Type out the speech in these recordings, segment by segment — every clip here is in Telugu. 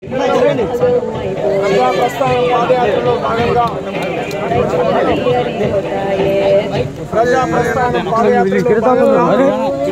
ప్రజా ప్రస్థానం పాదయాత్రలో భాగంగా ప్రజా ప్రస్థానం పాదయాత్రలో భాగంగా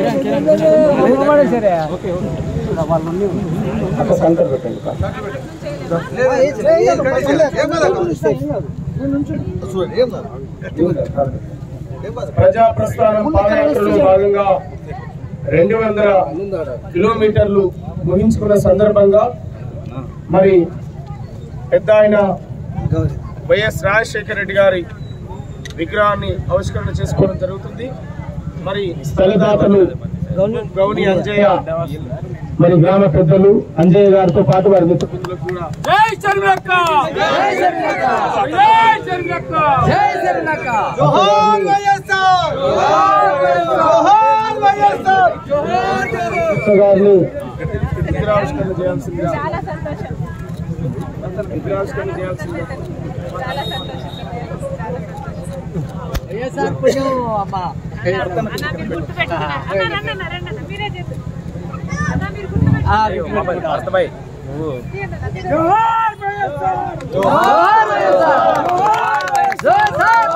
ప్రజా ప్రస్థానం పాదయాత్రలో భాగంగా రెండు వందల కిలోమీటర్లు ముగించుకున్న సందర్భంగా మరి పెద్ద ఆయన వైఎస్ రాజశేఖర రెడ్డి గారి విగ్రహాన్ని ఆవిష్కరణ చేసుకోవడం జరుగుతుంది మరి స్థలదాతలు గౌని అంజయ్య మరి గ్రామ పెద్దలు అంజయ్య గారితో పాటు వారి మిత్రులు కూడా జై శర్మక్క జై శర్మక్క జై శర్మక్క జై శర్మక్క జోహార్ వైఎస్ఆర్ జోహార్ వైఎస్ఆర్ జోహార్ గారిని విగ్రహావిష్కరణ చేయాల్సిందిగా చాలా సంతోషం విగ్రహావిష్కరణ చేయాల్సిందిగా చాలా సంతోషం చాలా సంతోషం వైఎస్ఆర్ పుణ్యం అమ్మ అన్న మీరు గుర్తుపెట్టుకున్నా అన్న రండి అన్న రండి అన్న మీరే చెప్పు అన్న మీరు గుర్తుపెట్టుకున్నా జోహార్ వైఎస్ఆర్ జోహార్ వైఎస్ఆర్ జోహార్ వైఎస్ఆర్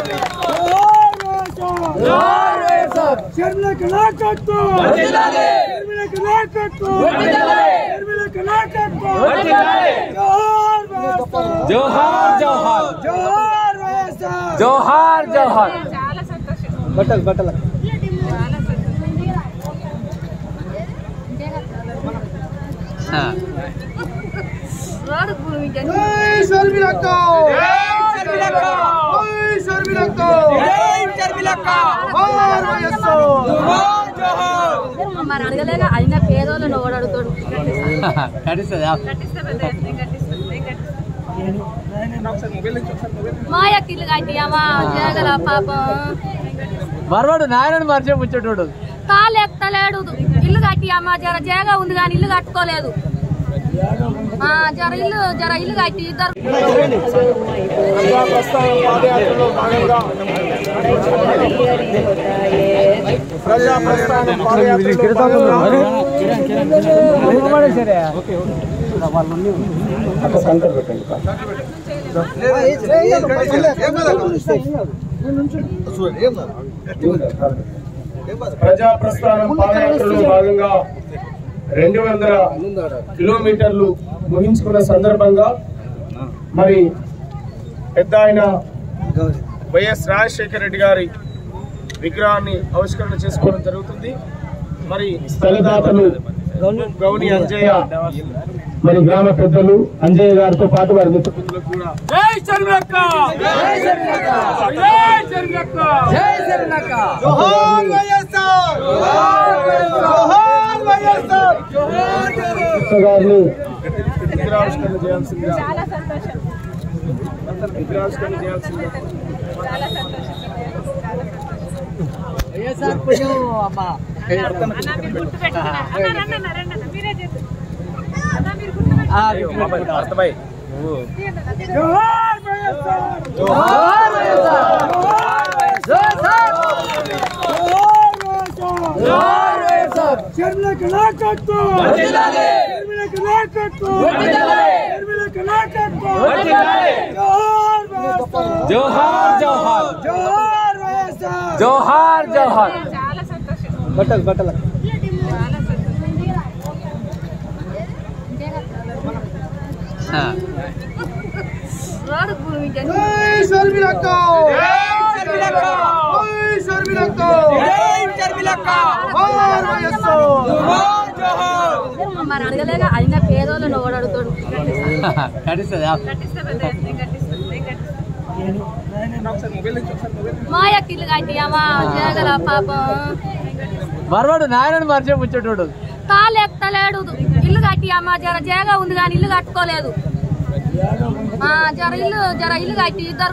జోహార్ వైఎస్ఆర్ శర్మలకు నాయకత్వం వర్ధిల్లాలి శర్మలకు నాయకత్వం వర్ధిల్లాలి శర్మలకు నాయకత్వం వర్ధిల్లాలి జోహార్ వైఎస్ఆర్ జోహార్ జోహార్ జోహార్ వైఎస్ఆర్ జోహార్ జోహార్ చాలా సంతోషం బట్టలు బట్టలు చాలా సంతోషం రోడ్డు భూమి జై శర్మిలక్క జై శర్మిలక్క జై శర్మిలక్క జై శర్మిలక్క జోహార్ వైఎస్ఆర్ జోహార్ జోహార్ మరి అడగలేక అయిన పేదోళ్ళని ఓడి అడుగుతాడు కడిస్తుందా కట్టిస్తా పెద్ద నేను కట్టిస్తాను నేను కట్టిస్తాను మా యొక్క ఇల్లు కట్టియమ్మా జగల పాపం మరవాడు నాయనని మర్చే ముచ్చటోడు కాలు ఎత్తలేడు ఇల్లు కట్టియమ్మా జర జగ ఉంది కానీ ఇల్లు కట్టుకోలేదు ఆ, జర ఇల్లు జర ఇల్లు కట్టి ఇద్దరు ప్రజా ప్రస్థానం పాదయాత్రలో భాగంగా ప్రజా ప్రస్థానం పాదయాత్రలో భాగంగా ప్రజా ప్రస్థానం పాదయాత్రలో భాగంగా రెండు వందల కిలోమీటర్లు ముగించుకున్న సందర్భంగా మరి పెద్ద ఆయన వైఎస్ రాజశేఖర రెడ్డి గారి విగ్రహాన్ని ఆవిష్కరణ చేసుకోవడం జరుగుతుంది మరి స్థలదాతలు గౌని అంజయ్య మరి గ్రామ పెద్దలు అంజయ్య గారితో పాటు వారి మిత్రులు కూడా జై శర్మక్క జై శర్మక్క జై శర్మక్క జై శర్మక్క జోహార్ వైఎస్ఆర్ జోహార్ జోహార్ వైఎస్ఆర్ జోహార్ గారిని విగ్రహావిష్కరణ చేయాల్సిందిగా చాలా సంతోషం విగ్రహావిష్కరణ చేయాల్సిందిగా చాలా సంతోషం చాలా సంతోషం వైఎస్ఆర్ పుణ్యం అమ్మ అన్న మీరు గుర్తుపెట్టుకున్నా అన్న రండి అన్న రండి అన్న మీరే చెప్పు అన్న మీరు గుర్తుపెట్టుకున్నా జోహార్ వైఎస్ఆర్ జోహార్ వైఎస్ఆర్ జోహార్ వైఎస్ఆర్ జోహార్ వైఎస్ఆర్ శర్మలకు నాయకత్వం వర్ధిల్లాలి శర్మలకు నాయకత్వం వర్ధిల్లాలి శర్మలకు నాయకత్వం వర్ధిల్లాలి జోహార్ వైఎస్ఆర్ జోహార్ జోహార్ జోహార్ వైఎస్ఆర్ జోహార్ జోహార్ చాలా సంతోషం బట్టలు బట్టలు చాలా సంతోషం రోడ్డు భూమి జై శర్మిలక్క జై శర్మిలక్క జై శర్మిలక్క జై శర్మిలక్క జోహార్ వైఎస్ఆర్ జోహార్ జోహార్ మరి అడగలేక అయిన పేదోళ్ళని ఓడి అడుగుతాడు కడిస్తుందా కట్టిస్తా పెద్ద నేను కట్టిస్తాను నేను కట్టిస్తాను మా యొక్క ఇల్లు కట్టియమ్మా జగల పాపం మరవాడు నాయనని మర్చే ముచ్చటోడు కాలు ఎత్తలేడు ఇల్లు కట్టియమ్మా జర జగ ఉంది కానీ ఇల్లు కట్టుకోలేదు ఆ, జర ఇల్లు జర ఇల్లు కట్టి ఇద్దరు